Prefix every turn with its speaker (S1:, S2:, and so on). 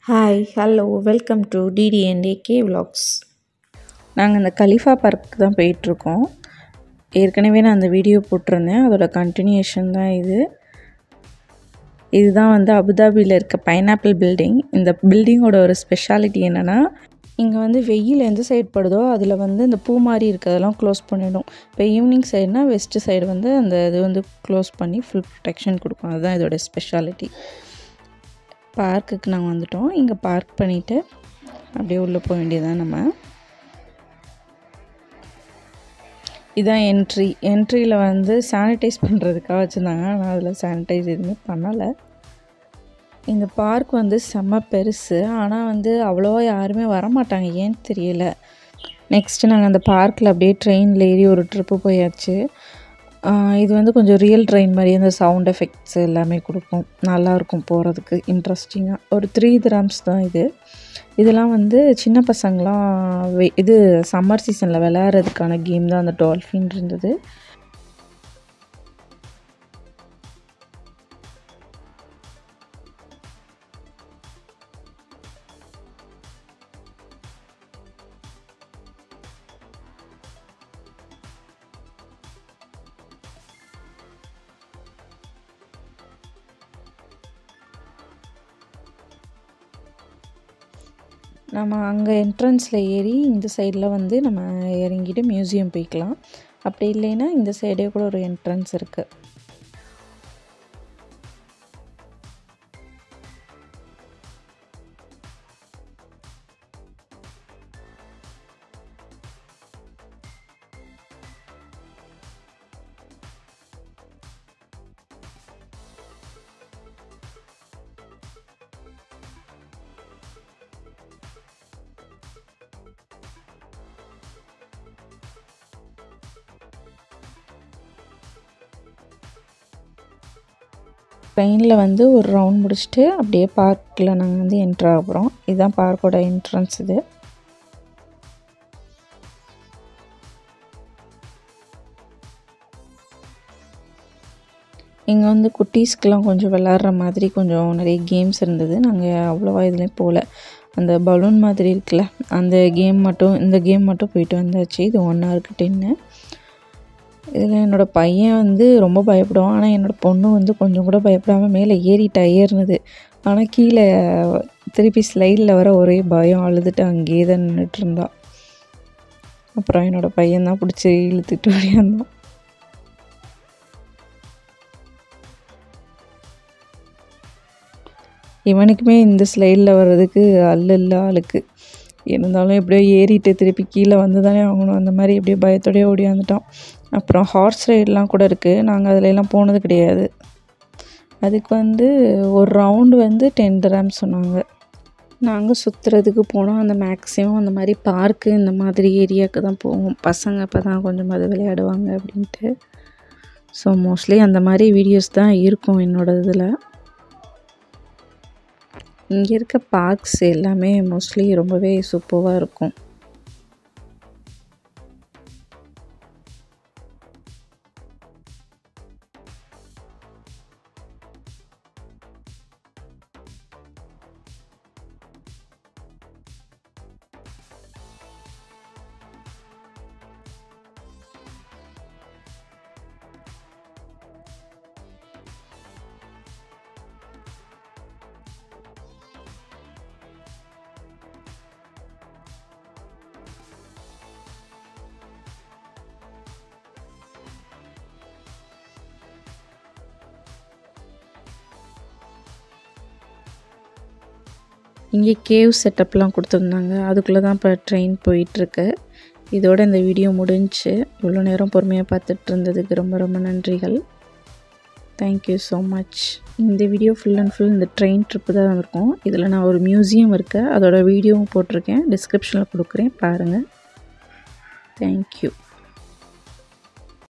S1: hi hello welcome to DTNA K vlogs நாங்கள் இந்த Khalifa park தான் போயிட்டுருக்கோம் ஏற்கனவே நான் அந்த வீடியோ போட்டிருந்தேன் அதோட கண்டினியூஷன் தான் இது இதுதான் வந்து அபுதாபியில் இருக்க பைனாப்பிள் பில்டிங் இந்த பில்டிங்கோட ஒரு ஸ்பெஷாலிட்டி என்னென்னா இங்கே வந்து வெயில் எந்த சைடு படுதோ அதில் வந்து இந்த பூ மாதிரி இருக்கிறதெல்லாம் க்ளோஸ் பண்ணிடும் இப்போ ஈவினிங் சைடுனா வெஸ்ட்டு சைடு வந்து அந்த இது வந்து க்ளோஸ் பண்ணி ஃபுல் ப்ரொடெக்ஷன் கொடுக்கும் அதுதான் இதோட ஸ்பெஷாலிட்டி பார்க்குக்கு நாங்கள் வந்துட்டோம் இங்கே பார்க் பண்ணிவிட்டு அப்படியே உள்ளே போக வேண்டியதான் நம்ம இதான் என்ட்ரி என்ட்ரியில் வந்து சானிடைஸ் பண்ணுறதுக்காக வச்சுருந்தாங்க ஆனால் அதில் சானிடைஸ் எதுவுமே பண்ணலை இந்த பார்க் வந்து செம்ம பெருசு ஆனால் வந்து அவ்வளோவா யாருமே வரமாட்டாங்க ஏன்னு தெரியல நெக்ஸ்ட்டு நாங்கள் அந்த பார்க்கில் அப்படியே ட்ரெயினில் ஏறி ஒரு ட்ரிப்பு போயாச்சு ஆஹ் இது வந்து கொஞ்சம் ரியல் ட்ரெயின் மாதிரி அந்த சவுண்ட் எஃபெக்ட்ஸ் எல்லாமே கொடுக்கும் நல்லாயிருக்கும் போகிறதுக்கு இன்ட்ரெஸ்டிங்காக ஒரு த்ரீ கிராம்ஸ் தான் இது இதெல்லாம் வந்து சின்ன பசங்களாம் வெ- இது சம்மர் சீசனில் விளையாடுறதுக்கான கேம் தான் அந்த டால்ஃபின் இருந்தது நம்ம அங்கே என்ட்ரன்ஸில் ஏறி இந்த சைடில் வந்து நம்ம இறங்கிட்டு மியூசியம் போய்க்கலாம் அப்படி இல்லைன்னா இந்த சைடே கூட ஒரு என்ட்ரன்ஸ் இருக்குது ட்ரெயினில் வந்து ஒரு ரவுண்ட் முடிச்சுட்டு அப்படியே பார்க்கில் நாங்கள் வந்து என்ட்ரு ஆகுறோம் இதுதான் பார்க்கோட என்ட்ரன்ஸ் இது இங்கே வந்து குட்டீஸ்க்கெலாம் கொஞ்சம் விளாட்ற மாதிரி கொஞ்சம் நிறைய கேம்ஸ் இருந்தது நாங்கள் அவ்வளோவா இதுலேயும் போகல அந்த பலூன் மாதிரி இருக்குல்ல அந்த கேம் மட்டும் இந்த கேம் மட்டும் போயிட்டு வந்தாச்சு இது ஒன் ஹவருக்கு டென்னு இதில் என்னோடய பையன் வந்து ரொம்ப பயப்படுவான் ஆனால் என்னோடய பொண்ணு வந்து கொஞ்சம் கூட பயப்படாமல் மேலே ஏறிட்டா ஏறினது ஆனால் கீழே திருப்பி ஸ்லைடில் வர ஒரே பயம் அழுதுட்டு அங்கேயே தான் நின்றுட்டு இருந்தா அப்புறம் என்னோடய பையன் தான் பிடிச்சி இழுத்துட்டு ஓடியாந்தான் இவனுக்குமே இந்த ஸ்லைடில் வர்றதுக்கு அல்ல இல்ல ஆளுக்கு இருந்தாலும் எப்படியோ ஏறிட்டு திருப்பி கீழே வந்து தானே ஆகணும் அந்த மாதிரி எப்படியோ பயத்தோடயே ஓடியாந்துட்டோம் அப்புறம் ஹார்ஸ் ரைடெலாம் கூட இருக்குது நாங்கள் அதில் எல்லாம் போனது கிடையாது அதுக்கு வந்து ஒரு ரவுண்டு வந்து டென் கிராம் சொன்னாங்க நாங்கள் சுற்றுறதுக்கு போனோம் அந்த மேக்ஸிமம் அந்த மாதிரி பார்க்கு இந்த மாதிரி ஏரியாவுக்கு தான் போவோம் பசங்க அப்போ தான் கொஞ்சம் அது விளையாடுவாங்க அப்படின்ட்டு ஸோ மோஸ்ட்லி அந்த மாதிரி வீடியோஸ் தான் இருக்கும் என்னோட இதில் இங்கே இருக்க பார்க்ஸ் எல்லாமே மோஸ்ட்லி ரொம்பவே சூப்பராக இருக்கும் இங்கே கேவ் செட்டப்லாம் கொடுத்துருந்தாங்க அதுக்குள்ளே தான் இப்போ ட்ரெயின் போயிட்டுருக்கு இதோட இந்த வீடியோ முடிஞ்சுச்சு இவ்வளோ நேரம் பொறுமையாக பார்த்துட்டு இருந்ததுக்கு ரொம்ப ரொம்ப நன்றிகள் தேங்க்யூ ஸோ மச் இந்த வீடியோ ஃபுல் அண்ட் ஃபுல் இந்த ட்ரெயின் ட்ரிப்பு தான் இருக்கும் இதில் நான் ஒரு மியூசியம் இருக்குது அதோட வீடியோவும் போட்டிருக்கேன் டிஸ்கிரிப்ஷனில் கொடுக்குறேன் பாருங்கள் தேங்க்யூ